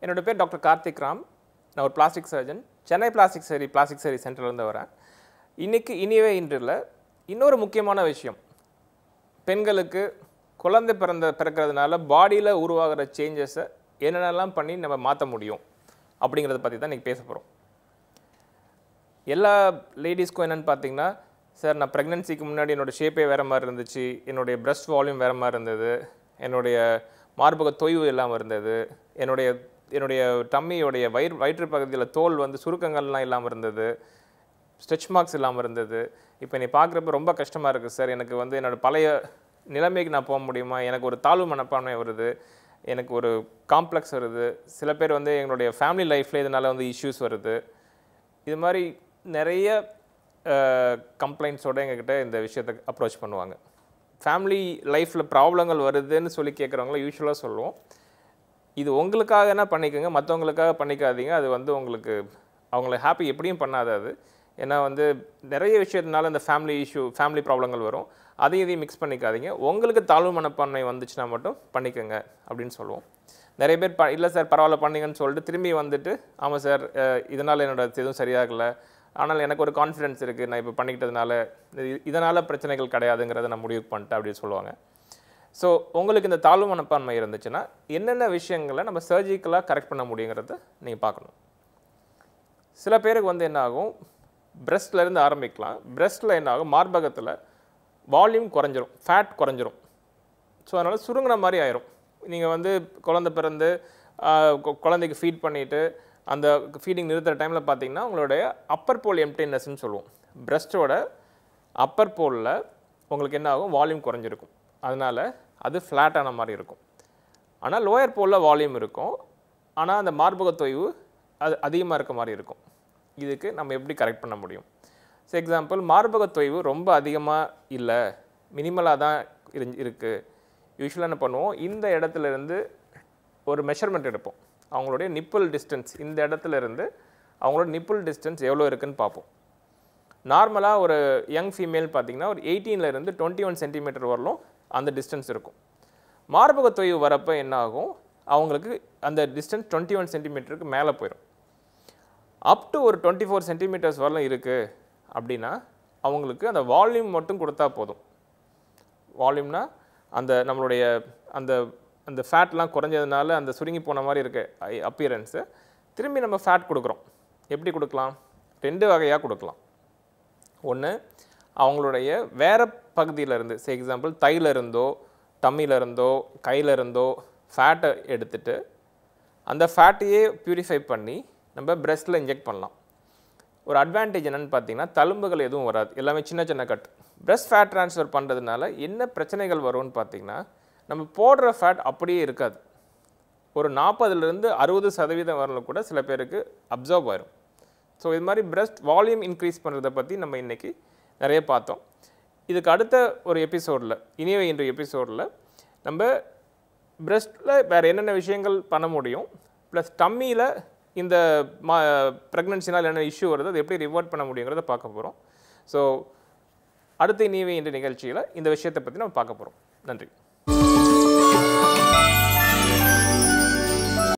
என்னோட பேர் டாக்டர் கார்த்திக் ராம் நான் ஒரு பிளாஸ்டிக் சர்ஜன் சென்னை பிளாஸ்டிக் சரி பிளாஸ்டிக் சரி சென்டர்லேருந்து வரேன் இன்னைக்கு இனியவே இன்றில் இன்னொரு முக்கியமான விஷயம் பெண்களுக்கு குழந்தை பிறந்த பிறக்கிறதுனால பாடியில் உருவாகிற சேஞ்சஸை என்னென்னலாம் பண்ணி நம்ம மாற்ற முடியும் அப்படிங்கிறத பற்றி தான் இன்றைக்கி பேச போகிறோம் எல்லா லேடிஸ்க்கும் என்னென்னு பார்த்தீங்கன்னா சார் நான் ப்ரெக்னென்சிக்கு முன்னாடி என்னோடய ஷேப்பே வேறு மாதிரி இருந்துச்சு என்னுடைய பிரஸ்ட் வால்யூம் வேறு மாதிரி இருந்தது என்னுடைய மார்பக தொய்வு இல்லாமல் இருந்தது என்னுடைய என்னுடைய டம்மியோடைய வயிறு வயிற்று பகுதியில் தோல் வந்து சுருக்கங்கள்லாம் இல்லாமல் இருந்தது ஸ்ட்ரெச் மார்க்ஸ் இல்லாமல் இருந்தது இப்போ நீ பார்க்குறப்ப ரொம்ப கஷ்டமாக இருக்குது சார் எனக்கு வந்து என்னோட பழைய நிலைமைக்கு நான் போக முடியுமா எனக்கு ஒரு தாழ்வு மனப்பான்மை வருது எனக்கு ஒரு காம்ப்ளெக்ஸ் வருது சில பேர் வந்து எங்களுடைய ஃபேமிலி லைஃப்பில் இதனால் வந்து இஷ்யூஸ் வருது இது மாதிரி நிறைய கம்ப்ளைண்ட்ஸோடு எங்ககிட்ட இந்த விஷயத்தை அப்ரோச் பண்ணுவாங்க ஃபேமிலி லைஃப்பில் ப்ராப்ளங்கள் வருதுன்னு சொல்லி கேட்குறவங்கள யூஸ்வலாக சொல்லுவோம் இது உங்களுக்காக என்ன பண்ணிக்கோங்க மற்றவங்களுக்காக பண்ணிக்காதீங்க அது வந்து உங்களுக்கு அவங்கள ஹாப்பி எப்படியும் பண்ணாது அது ஏன்னா வந்து நிறைய விஷயத்தினால இந்த ஃபேமிலி இஷ்யூ ஃபேமிலி ப்ராப்ளங்கள் வரும் அதையும் இதையும் மிக்ஸ் பண்ணிக்காதீங்க உங்களுக்கு தாழ்வு மனப்பான்மை வந்துச்சுன்னா மட்டும் பண்ணிக்கோங்க அப்படின்னு சொல்லுவோம் நிறைய பேர் ப இல்லை சார் பரவாயில்ல பண்ணீங்கன்னு சொல்லிட்டு திரும்பி வந்துட்டு ஆமாம் சார் இதனால் என்னோட எதுவும் சரியாகலை ஆனால் எனக்கு ஒரு கான்ஃபிடென்ஸ் இருக்குது நான் இப்போ பண்ணிக்கிட்டதுனால இதனால் பிரச்சனைகள் கிடையாதுங்கிறத நான் முடிவு பண்ணிட்டேன் அப்படின்னு சொல்லுவாங்க ஸோ உங்களுக்கு இந்த தாழ்வு மனப்பான்மை இருந்துச்சுன்னா என்னென்ன விஷயங்களை நம்ம சர்ஜிக்கலாக கரெக்ட் பண்ண முடியுங்கிறத நீங்கள் பார்க்கணும் சில பேருக்கு வந்து என்ன ஆகும் இருந்து ஆரம்பிக்கலாம் பிரெஸ்ட்டில் என்ன ஆகும் மார்பகத்தில் வால்யூம் குறைஞ்சிரும் ஃபேட் குறைஞ்சிரும் ஸோ அதனால் சுருங்கின மாதிரி ஆயிரும் நீங்கள் வந்து குழந்த பிறந்து ஆஹ், கு- குழந்தைக்கு ஃபீட் பண்ணிவிட்டு அந்த ஃபீடிங் நிறுத்துகிற டைமில் பார்த்தீங்கன்னா உங்களுடைய அப்பர் போல் எம்டினஸ்ன்னு சொல்லுவோம் பிரஸ்ட்டோட அப்பர் போலில் உங்களுக்கு என்ன ஆகும் வால்யூம் குறைஞ்சிருக்கும் அதனால் அது ஃப்ளாட்டான மாதிரி இருக்கும் ஆனால் லோயர் போலில் வால்யூம் இருக்கும் ஆனால் அந்த மார்பக தொய்வு அது அதிகமாக இருக்க மாதிரி இருக்கும் இதுக்கு நம்ம எப்படி கரெக்ட் பண்ண முடியும் ஸோ எக்ஸாம்பிள் மார்பக தொய்வு ரொம்ப அதிகமாக இல்லை மினிமலாக தான் இரு இருக்குது யூஸ்வலாக என்ன பண்ணுவோம் இந்த இடத்துல இருந்து ஒரு மெஷர்மெண்ட் எடுப்போம் அவங்களுடைய நிப்பிள் டிஸ்டன்ஸ் இந்த இடத்துல இருந்து அவங்களோட நிப்பிள் டிஸ்டன்ஸ் எவ்வளோ இருக்குன்னு பார்ப்போம் நார்மலாக ஒரு யங் ஃபீமேல் பார்த்தீங்கன்னா ஒரு 18 ல இருந்து டுவெண்ட்டி ஒன் சென்டிமீட்டர் வரலும் அந்த டிஸ்டன்ஸ் இருக்கும் மார்பக தொய்வு வரப்போ என்ன ஆகும் அவங்களுக்கு அந்த டிஸ்டன்ஸ் டுவெண்ட்டி ஒன் சென்டிமீட்டருக்கு மேலே போயிடும் அப் டு ஒரு டுவெண்ட்டி ஃபோர் சென்டிமீட்டர்ஸ் வரலும் இருக்குது அப்படின்னா அவங்களுக்கு அந்த வால்யூம் மட்டும் கொடுத்தா போதும் வால்யூம்னா அந்த நம்மளுடைய அந்த அந்த ஃபேட்லாம் குறைஞ்சதுனால அந்த சுருங்கி போன மாதிரி இருக்க அப்பியரன்ஸு திரும்பி நம்ம ஃபேட் கொடுக்குறோம் எப்படி கொடுக்கலாம் ரெண்டு வகையாக கொடுக்கலாம் ஒன்று அவங்களுடைய வேறு பகுதியிலேருந்து சே எக்ஸாம்பிள் தையில இருந்தோ டம்மியில இருந்தோ கையில இருந்தோ ஃபேட்டை எடுத்துட்டு அந்த ஃபேட்டையே பியூரிஃபை பண்ணி நம்ம பிரஸ்ட்டில் இன்ஜெக்ட் பண்ணலாம் ஒரு அட்வான்டேஜ் என்னன்னு பார்த்தீங்கன்னா தழும்புகள் எதுவும் வராது எல்லாமே சின்ன சின்ன கட் பிரஸ்ட் ஃபேட் ட்ரான்ஸ்ஃபர் பண்ணுறதுனால என்ன பிரச்சனைகள் வரும்னு பார்த்தீங்கன்னா நம்ம போடுற ஃபேட் அப்படியே இருக்காது ஒரு நாற்பதுலேருந்து அறுபது சதவீதம் வரலும் கூட சில பேருக்கு அப்சர்வ் ஆயிரும் ஸோ இது மாதிரி பிரஸ்ட் வால்யூம் இன்க்ரீஸ் பண்ணுறத பற்றி நம்ம இன்றைக்கி நிறைய பார்த்தோம் இதுக்கு அடுத்த ஒரு எபிசோடில் இனியவை இன்று எபிசோடில் நம்ம பிரஸ்ட்டில் வேறு என்னென்ன விஷயங்கள் பண்ண முடியும் ப்ளஸ் டம்மியில் இந்த மா ப்ரெக்னன்சினால் என்ன இஷ்யூ வருது அதை எப்படி ரிவர்ட் பண்ண முடியுங்கிறத பார்க்க போகிறோம் ஸோ அடுத்த இனியவை இன்று நிகழ்ச்சியில் இந்த விஷயத்தை பற்றி நம்ம பார்க்க போகிறோம் நன்றி